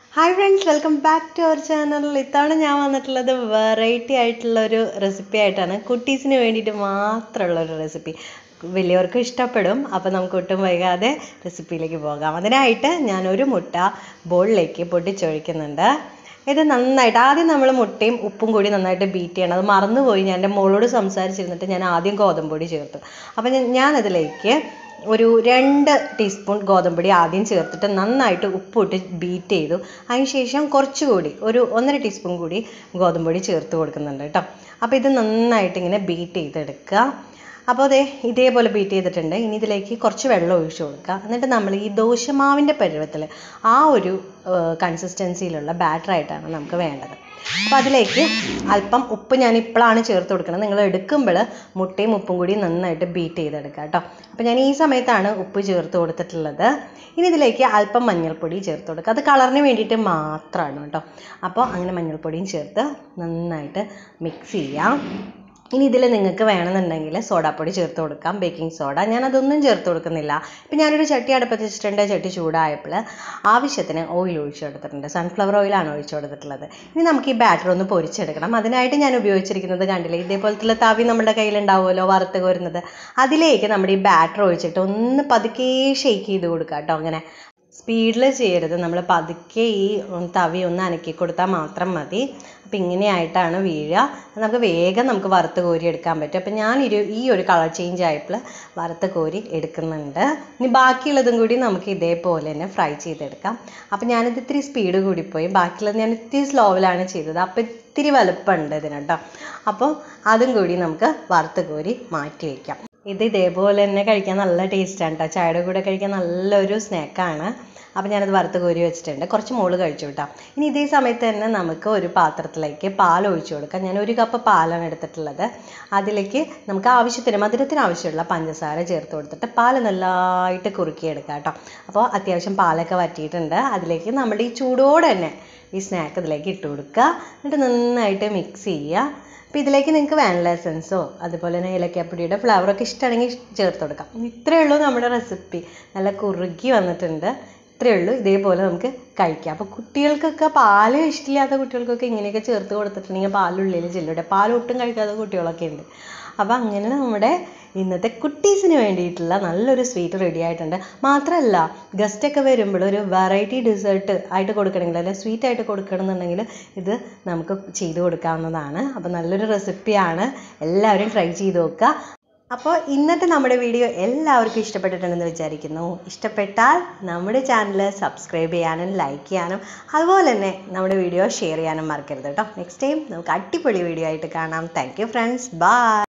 hi friends welcome back to our channel ഇത്തവണ ഞാൻ വന്നിട്ടുള്ളത് വെറൈറ്റി ആയിട്ടുള്ള ഒരു റെസിപ്പി ആയിട്ടാണ് കുട്ടീസിന് വേണ്ടിയിട്ട് മാത്രമുള്ള ഒരു റെസിപ്പി വലിയവർക്കും ഇഷ്ടപ്പെടും അപ്പോൾ നമുക്ക് ഒട്ടും വൈകാതെ റെസിപ്പിയിലേക്ക് പോകാം അതിനായിട്ട് ഞാൻ ഒരു മുട്ട ബോളിലേക്ക് പൊട്ടിച്ചൊഴിക്കുന്നുണ്ട് ഇത് നന്നായിട്ട് ആദ്യം നമ്മൾ മുട്ടയും ഉപ്പും കൂടി നന്നായിട്ട് ബീറ്റ് ചെയ്യണം അത് മറന്നുപോയി ഞാൻ എൻ്റെ മോളോട് സംസാരിച്ചിരുന്നിട്ട് ഞാൻ ആദ്യം ഗോതമ്പൊടി ചേർത്തു അപ്പോൾ ഞാൻ ഞാനതിലേക്ക് ഒരു രണ്ട് ടീസ്പൂൺ ഗോതമ്പൊടി ആദ്യം ചേർത്തിട്ട് നന്നായിട്ട് ഉപ്പിട്ട് ബീറ്റ് ചെയ്തു അതിനുശേഷം കുറച്ചുകൂടി ഒരു ഒന്നര ടീസ്പൂൺ കൂടി ഗോതമ്പൊടി ചേർത്ത് കൊടുക്കുന്നുണ്ട് കേട്ടോ അപ്പോൾ ഇത് നന്നായിട്ട് ഇങ്ങനെ ബീറ്റ് ചെയ്തെടുക്കുക അപ്പോൾ അതെ ഇതേപോലെ ബീറ്റ് ചെയ്തിട്ടുണ്ട് ഇനി ഇതിലേക്ക് കുറച്ച് വെള്ളം ഒഴിച്ചു കൊടുക്കുക എന്നിട്ട് നമ്മൾ ഈ ദോശമാവിൻ്റെ പരുവത്തിൽ ആ ഒരു കൺസിസ്റ്റൻസിയിലുള്ള ബാറ്ററായിട്ടാണ് നമുക്ക് വേണ്ടത് അപ്പോൾ അതിലേക്ക് അല്പം ഉപ്പ് ഞാൻ ഇപ്പോഴാണ് ചേർത്ത് കൊടുക്കുന്നത് നിങ്ങൾ എടുക്കുമ്പോൾ മുട്ടയും ഉപ്പും കൂടി നന്നായിട്ട് ബീറ്റ് ചെയ്തെടുക്കുക കേട്ടോ അപ്പോൾ ഞാൻ ഈ സമയത്താണ് ഉപ്പ് ചേർത്ത് കൊടുത്തിട്ടുള്ളത് ഇനി ഇതിലേക്ക് അല്പം മഞ്ഞൾപ്പൊടി ചേർത്ത് കൊടുക്കുക അത് കളറിന് വേണ്ടിയിട്ട് മാത്രമാണ് കേട്ടോ അപ്പോൾ അങ്ങനെ മഞ്ഞൾപ്പൊടിയും ചേർത്ത് നന്നായിട്ട് മിക്സ് ചെയ്യാം ഇനി ഇതിൽ നിങ്ങൾക്ക് വേണമെന്നുണ്ടെങ്കിൽ സോഡാപ്പൊടി ചേർത്ത് കൊടുക്കാം ബേക്കിംഗ് സോഡ ഞാൻ അതൊന്നും ചേർത്ത് കൊടുക്കുന്നില്ല ഇപ്പം ഞാനൊരു ചട്ടി അടുപ്പത്ത് വെച്ചിട്ടുണ്ട് ചട്ടി ചൂടായപ്പോൾ ആവശ്യത്തിന് ഓയിൽ ഒഴിച്ചു കൊടുത്തിട്ടുണ്ട് സൺഫ്ലവർ ഓയിലാണ് ഒഴിച്ചു കൊടുത്തിട്ടുള്ളത് ഇനി നമുക്ക് ഈ ബാറ്റർ ഒന്ന് പൊരിച്ചെടുക്കണം അതിനായിട്ട് ഞാൻ ഉപയോഗിച്ചിരിക്കുന്നത് കണ്ടില്ലേ ഇതേപോലത്തുള്ള തവി നമ്മുടെ കയ്യിലുണ്ടാവുമല്ലോ വറുത്ത് കോരുന്നത് അതിലേക്ക് നമ്മുടെ ഈ ബാറ്റർ ഒഴിച്ചിട്ട് ഒന്ന് പതുക്കെ ഷെയ്ക്ക് ചെയ്ത് കൊടുക്കുക കേട്ടോ അങ്ങനെ സ്പീഡിൽ ചെയ്യരുത് നമ്മൾ പതുക്കെ ഈ തവി ഒന്ന് അനക്കി കൊടുത്താൽ മാത്രം മതി അപ്പം ഇങ്ങനെയായിട്ടാണ് വീഴുക നമുക്ക് വേഗം നമുക്ക് വറുത്ത് കോരി എടുക്കാൻ പറ്റും അപ്പം ഞാൻ ഒരു ഈ ഒരു കളർ ചേഞ്ച് ആയപ്പോൾ വറുത്ത് കോരി എടുക്കുന്നുണ്ട് ഇനി ബാക്കിയുള്ളതും കൂടി നമുക്ക് ഇതേപോലെ തന്നെ ഫ്രൈ ചെയ്തെടുക്കാം അപ്പം ഞാനിത് ഇത്തിരി സ്പീഡ് കൂടിപ്പോയി ബാക്കിയുള്ളത് ഞാൻ ഇത്തിരി സ്ലോവിലാണ് ചെയ്തത് അപ്പോൾ ഇത്തിരി വലുപ്പമുണ്ട് ഇതിന് കേട്ടോ അപ്പോൾ അതും കൂടി നമുക്ക് വറുത്ത് കോരി മാറ്റി വയ്ക്കാം ഇത് ഇതേപോലെ തന്നെ കഴിക്കാൻ നല്ല ടേസ്റ്റാണ് കേട്ടോ ചായയുടെ കൂടെ കഴിക്കാൻ നല്ലൊരു സ്നാക്കാണ് അപ്പോൾ ഞാനത് വറുത്ത് കോരി വെച്ചിട്ടുണ്ട് കുറച്ച് മോള് കഴിച്ചു കേട്ടോ ഇനി ഇതേ സമയത്ത് തന്നെ നമുക്ക് ഒരു പാത്രത്തിലേക്ക് പാൽ ഒഴിച്ചു കൊടുക്കാം ഞാൻ ഒരു കപ്പ് പാലാണ് എടുത്തിട്ടുള്ളത് അതിലേക്ക് നമുക്ക് ആവശ്യത്തിന് മധുരത്തിന് ആവശ്യമുള്ള പഞ്ചസാര ചേർത്ത് കൊടുത്തിട്ട് പാൽ നല്ലതായിട്ട് കുറുക്കിയെടുക്കാം കേട്ടോ അപ്പോൾ അത്യാവശ്യം പാലൊക്കെ വറ്റിയിട്ടുണ്ട് അതിലേക്ക് നമ്മുടെ ഈ ചൂടോടെ തന്നെ ഈ സ്നാക്ക് ഇതിലേക്ക് ഇട്ട് കൊടുക്കുക എന്നിട്ട് നന്നായിട്ട് മിക്സ് ചെയ്യുക അപ്പോൾ ഇതിലേക്ക് നിങ്ങൾക്ക് വാനില എസൻസോ അതുപോലെ തന്നെ ഏലക്കാപ്പൊടിയുടെ ഫ്ലവറൊക്കെ ഇഷ്ടമാണെങ്കിൽ ചേർത്ത് കൊടുക്കാം ഇത്രയേ ഉള്ളൂ നമ്മുടെ റെസിപ്പി നല്ല കുറുകി വന്നിട്ടുണ്ട് ഇത്രയേ ഉള്ളൂ ഇതേപോലെ നമുക്ക് കഴിക്കാം അപ്പോൾ കുട്ടികൾക്കൊക്കെ പാല് ഇഷ്ടമില്ലാത്ത കുട്ടികൾക്കൊക്കെ ഇങ്ങനെയൊക്കെ ചേർത്ത് കൊടുത്തിട്ടുണ്ടെങ്കിൽ പാലുള്ളിൽ ചെല്ലുടെ പാൽ ഒട്ടും കഴിക്കാത്ത കുട്ടികളൊക്കെ ഉണ്ട് അപ്പോൾ അങ്ങനെ നമ്മുടെ ഇന്നത്തെ കുട്ടീസിന് വേണ്ടിയിട്ടുള്ള നല്ലൊരു സ്വീറ്റ് റെഡി ആയിട്ടുണ്ട് മാത്രമല്ല ഗസ്റ്റൊക്കെ വരുമ്പോൾ ഒരു വെറൈറ്റി ഡെസേർട്ട് ആയിട്ട് കൊടുക്കണമെങ്കിൽ അല്ലെങ്കിൽ സ്വീറ്റ് ആയിട്ട് കൊടുക്കണമെന്നുണ്ടെങ്കിൽ ഇത് നമുക്ക് ചെയ്ത് കൊടുക്കാവുന്നതാണ് അപ്പോൾ നല്ലൊരു റെസിപ്പിയാണ് എല്ലാവരും ട്രൈ ചെയ്ത് നോക്കുക അപ്പോൾ ഇന്നത്തെ നമ്മുടെ വീഡിയോ എല്ലാവർക്കും ഇഷ്ടപ്പെട്ടിട്ടുണ്ടെന്ന് വിചാരിക്കുന്നു ഇഷ്ടപ്പെട്ടാൽ നമ്മുടെ ചാനൽ സബ്സ്ക്രൈബ് ചെയ്യാനും ലൈക്ക് ചെയ്യാനും അതുപോലെ തന്നെ നമ്മുടെ വീഡിയോ ഷെയർ ചെയ്യാനും മറക്കരുത് കേട്ടോ നെക്സ്റ്റ് ടൈം നമുക്ക് അടിപൊളി വീഡിയോ ആയിട്ട് കാണാം താങ്ക് യു ഫ്രണ്ട്സ് ബൈ